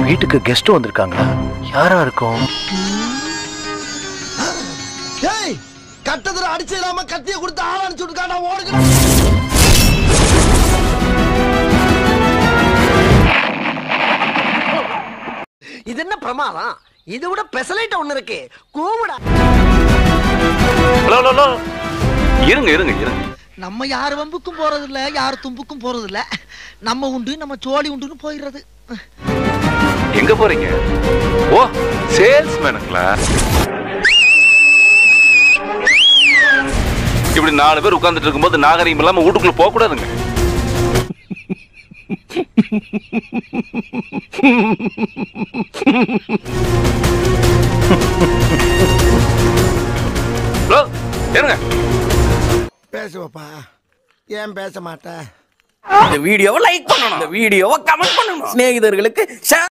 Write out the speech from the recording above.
வீட்டுக்கு கெஸ்ட் வந்திருக்காங்களா யாரா இருக்கும் ஏய் கட்டத்துல அடிச்சு இல்லாம கத்திய கொடுத்து ஆள் அடிச்சு விட்டுக்காண்டா ஓடுங்க இது என்ன பிரமாதம் இது விட பெசலைட் ஒண்ணு இருக்கு கூவுடா ஹலோ ஹலோ ஹலோ இருங்க இருங்க இருங்க நம்ம யார் வம்புக்கும் போறது இல்ல யார் தும்புக்கும் போறது இல்ல நம்ம உண்டு நம்ம சோழி உண்டுன்னு போயிடுறது எங்க போறீங்க ஓ சேல்ஸ் மேனுங்களா இப்படி நாலு பேர் உட்கார்ந்துட்டு இருக்கும்போது நாகரிகம் இல்லாம வீட்டுக்குள்ள போக கூடாதுங்க ஹலோ இருங்க பேசுவப்பா ஏன் பேச மாட்டேன் இந்த வீடியோவை லைக் பண்ணணும் இந்த வீடியோவை கமெண்ட் பண்ணணும் சிநேகிதர்களுக்கு share